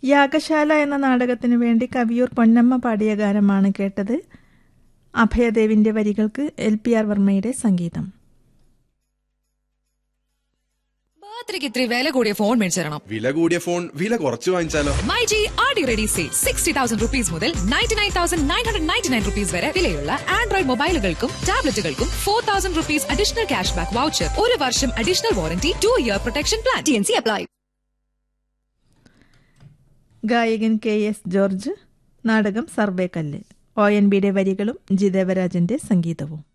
യാഗശാല എന്ന നാടകത്തിനു വേണ്ടി കവിയൂർ പൊന്നമ്മ പാടിയ ഗാനമാണ് കേട്ടത് അഭയദേവിന്റെ വരികൾക്ക് എൽ പി ആർ വർമ്മയുടെ സംഗീതം ബർത്ത്ഡേക്ക് ഇത്തിരി വില കൂടിയ ഫോൺ മേടിച്ചു തരണം വില കൂടിയ ഫോൺ വില കുറച്ച് വാങ്ങിച്ചാലോ My G R D ready say sixty thousand rupees മുതൽ ninety nine thousand nine hundred ninety nine rupees വരെ വിലയുള്ള ആൻഡ്രോയിഡ് മൊബൈലുകൾക്കും ടാബ്ലറ്റുകൾക്കും four thousand rupees additional cash back voucher ഒരു വർഷം additional warranty two year protection plan T N C apply ഗായകൻ K S George നാടകം സർവേക്കല്ല് ഒ എൻ ബിയുടെ വരികളും ജി ദേവരാജന്റെ സംഗീതവും